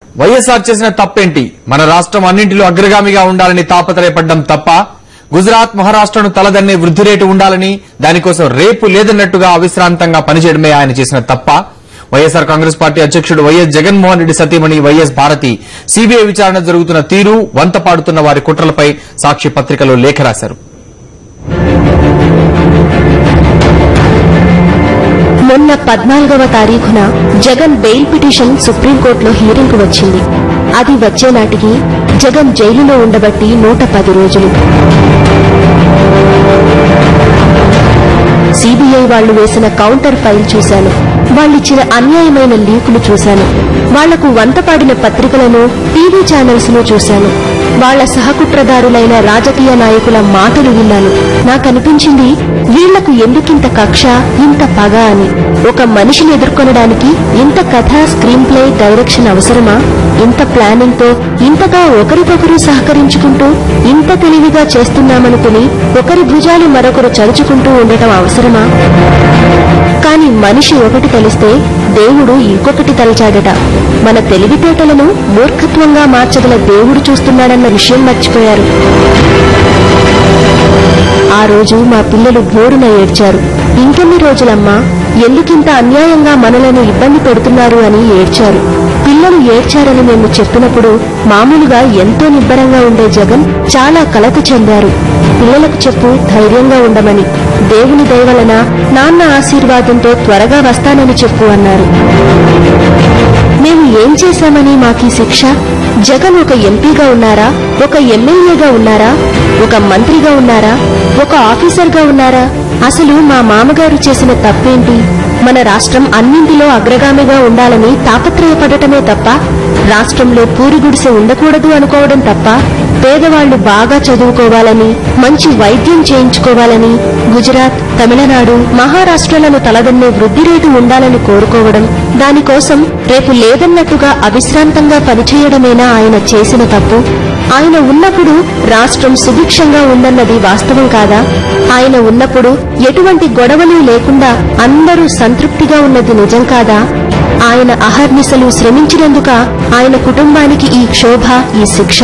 వైఎస్ఆర్ చేసిన తప్పేంటి మన రాష్ట్రం అన్నింటిలో అగ్రగామిగా ఉండాలని తాపత్రయపడ్డం తప్ప గుజరాత్ మహారాష్ట్రను తలదన్నే వృద్ధి రేటు ఉండాలని దానికోసం రేపు లేదన్నట్టుగా అవిశ్రాంతంగా పనిచేయడమే ఆయన చేసిన తప్ప వైఎస్ఆర్ కాంగ్రెస్ పార్టీ అధ్యక్షుడు వైఎస్ జగన్మోహన్ రెడ్డి సతీమణి వైఎస్ భారతి సీబీఐ విచారణ జరుగుతున్న తీరు వంత పాడుతున్న వారి కుట్రలపై సాక్షి పత్రికలో లేఖ రాశారు మొన్న పద్నాలుగవ తారీఖున జగన్ బెయిల్ పిటిషన్ సుప్రీంకోర్టులో హీరింగ్ వచ్చింది అది వచ్చే నాటికి జగన్ జైలులో ఉండబట్టి నూట పది రోజులు సిబిఐ వాళ్లు వేసిన కౌంటర్ ఫైల్ చూశాను వాళ్ళిచ్చిన అన్యాయమైన లీకులు చూశాను వాళ్లకు వంతపాడిన పత్రికలను టీవీ ఛానల్స్ ను చూశాను వాళ్ల సహకుట్రదారులైన రాజకీయ నాయకుల మాటలు విన్నాను నాకనిపించింది వీళ్లకు ఎందుకింత కక్ష ఇంత పగ అని ఒక మనిషిని ఎదుర్కొనడానికి ఇంత కథ స్క్రీన్ ప్లే డైరెక్షన్ అవసరమా ఇంత ప్లానింగ్ తో ఇంతగా ఒకరికొకరు సహకరించుకుంటూ ఇంత తెలివిగా చేస్తున్నామనుకుని ఒకరి భుజాలు మరొకరు చరుచుకుంటూ ఉండటం అవసరమా కాని మనిషి ఒకటి తెలిస్తే దేవుడు ఇంకొకటి తలచాడట మన తెలివితేటలను మూర్ఖత్వంగా మార్చగల దేవుడు చూస్తున్నాడన్న విషయం మర్చిపోయారు ఆ రోజు మా పిల్లలు బోరున ఏడ్చారు ఇంకెన్ని రోజులమ్మా ఎందుకింత అన్యాయంగా మనలను ఇబ్బంది పెడుతున్నారు అని ఏడ్చారు పిల్లలు ఏడ్చారని మేము చెప్పినప్పుడు మామూలుగా ఎంతో నిబ్బరంగా ఉండే జగన్ చాలా కలత చెందారు పిల్లలకు చెప్పు ధైర్యంగా ఉండమని దేవుని దయవలన నాన్న ఆశీర్వాదంతో త్వరగా వస్తానని చెప్పు అన్నారు మేము ఏం చేశామని మాకీ శిక్ష జగన్ ఒక ఎంపీగా ఉన్నారా ఒక ఎమ్మెల్యేగా ఉన్నారా ఒక మంత్రిగా ఉన్నారా ఒక ఆఫీసర్గా ఉన్నారా అసలు మా మామగారు చేసిన తప్పేంటి మన రాష్ట్రం అన్నింటిలో అగ్రగామిగా ఉండాలని తాపత్రయపడటమే తప్ప రాష్ట్రంలో పూరిగుడిసె ఉండకూడదు అనుకోవడం తప్ప పేదవాళ్లు బాగా చదువుకోవాలని మంచి వైద్యం చేయించుకోవాలని గుజరాత్ తమిళనాడు మహారాష్ట్రలను తలదన్నే వృద్ధి రేటు ఉండాలని కోరుకోవడం దానికోసం రేపు లేదన్నట్టుగా అవిశ్రాంతంగా పనిచేయడమేనా ఆయన చేసిన తప్పు ఆయన ఉన్నప్పుడు రాష్ట్రం సుభిక్షంగా ఉందన్నది వాస్తవం కాదా ఆయన ఉన్నప్పుడు ఎటువంటి గొడవలు లేకుండా అందరూ సంతృప్తిగా ఉన్నది నిజం కాదా ఆయన అహర్నిశలు శ్రమించినందుక ఆయన కుటుంబానికి ఈ క్షోభ ఈ శిక్ష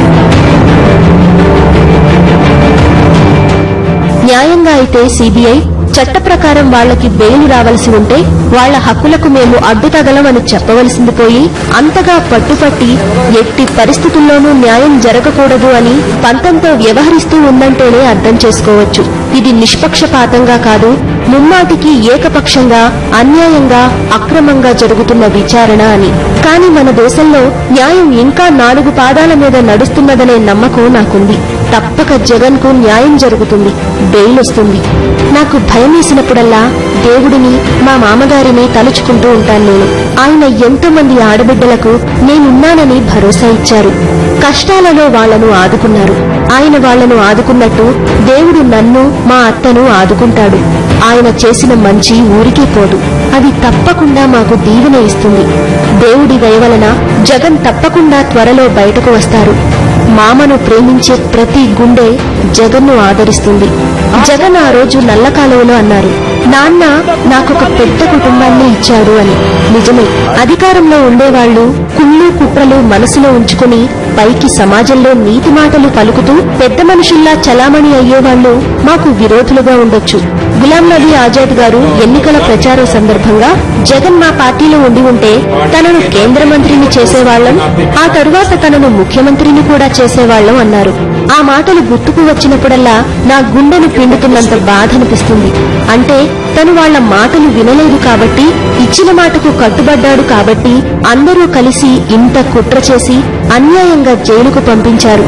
న్యాయంగా అయితే సిబిఐ చట్ట ప్రకారం వాళ్లకి బెయిల్ రావలసి ఉంటే వాళ్ల హక్కులకు మేము అడ్డుతగలమని చెప్పవలసింది పోయి అంతగా పట్టుపట్టి ఎట్టి పరిస్థితుల్లోనూ న్యాయం జరగకూడదు అని పంతంతో వ్యవహరిస్తూ ఉందంటేనే అర్థం చేసుకోవచ్చు ఇది నిష్పక్షపాతంగా కాదు ముమ్మాటికి ఏకపక్షంగా అన్యాయంగా అక్రమంగా జరుగుతున్న విచారణ అని కానీ మన దేశంలో న్యాయం ఇంకా నాలుగు పాదాల మీద నడుస్తున్నదనే నమ్మకం నాకుంది తప్పక జగన్ కు న్యాయం జరుగుతుంది బెయిల్ వస్తుంది నాకు భయం వేసినప్పుడల్లా దేవుడిని మా మామగారిని తలుచుకుంటూ ఉంటాను నేను ఆయన ఎంతో మంది ఆడబిడ్డలకు నేనున్నానని భరోసా ఇచ్చారు కష్టాలలో వాళ్లను ఆదుకున్నారు ఆయన వాళ్లను ఆదుకున్నట్టు దేవుడు నన్ను మా అత్తను ఆదుకుంటాడు ఆయన చేసిన మంచి ఊరికే పోదు అది తప్పకుండా మాకు దీవెన ఇస్తుంది దేవుడి దయ వలన జగన్ తప్పకుండా త్వరలో బయటకు వస్తారు మామను ప్రేమించే ప్రతి గుండె జగన్ను ఆదరిస్తుంది జగన్ ఆ రోజు నల్ల కాలువలో అన్నారు నాన్న నాకొక పెద్ద కుటుంబాన్ని ఇచ్చాడు అని నిజమే అధికారంలో ఉండేవాళ్లు కుళ్ళు కుట్రలు మనసులో ఉంచుకుని పైకి సమాజంలో నీతి మాటలు పలుకుతూ పెద్ద మనుషుల్లా చలామణి అయ్యేవాళ్లు మాకు విరోధులుగా ఉండొచ్చు గులాం నబీ ఆజాద్ గారు ఎన్నికల ప్రచారం సందర్భంగా జగన్ మా పార్టీలో ఉండి ఉంటే తనను కేంద్ర మంత్రిని చేసేవాళ్లం ఆ తరువాత తనను ముఖ్యమంత్రిని కూడా చేసేవాళ్లం అన్నారు ఆ మాటలు గుర్తుకు వచ్చినప్పుడల్లా నా గుండెను పిండుతున్నంత బాధనిపిస్తుంది అంటే తను వాళ్ల మాటలు వినలేదు కాబట్టి ఇచ్చిన మాటకు కట్టుబడ్డాడు కాబట్టి అందరూ కలిసి ఇంత కుట్ర చేసి అన్యాయంగా జైలుకు పంపించారు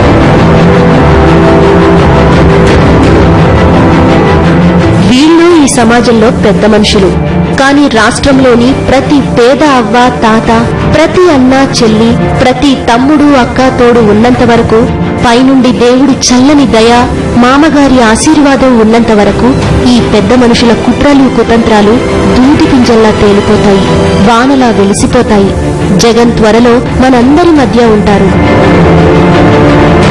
వీళ్ళు ఈ సమాజంలో పెద్ద మనుషులు కానీ రాష్ట్రంలోని ప్రతి పేద అవ్వ తాత ప్రతి అన్న చెల్లి ప్రతి తమ్ముడు అక్క తోడు ఉన్నంత వరకు పైనుండి దేవుడి చల్లని దయ మామగారి ఆశీర్వాదం ఉన్నంత వరకు ఈ పెద్ద మనుషుల కుట్రలు కుతంత్రాలు దూది పింజల్లా తేలిపోతాయి వానలా వెలిసిపోతాయి జగన్ త్వరలో మనందరి మధ్య ఉంటారు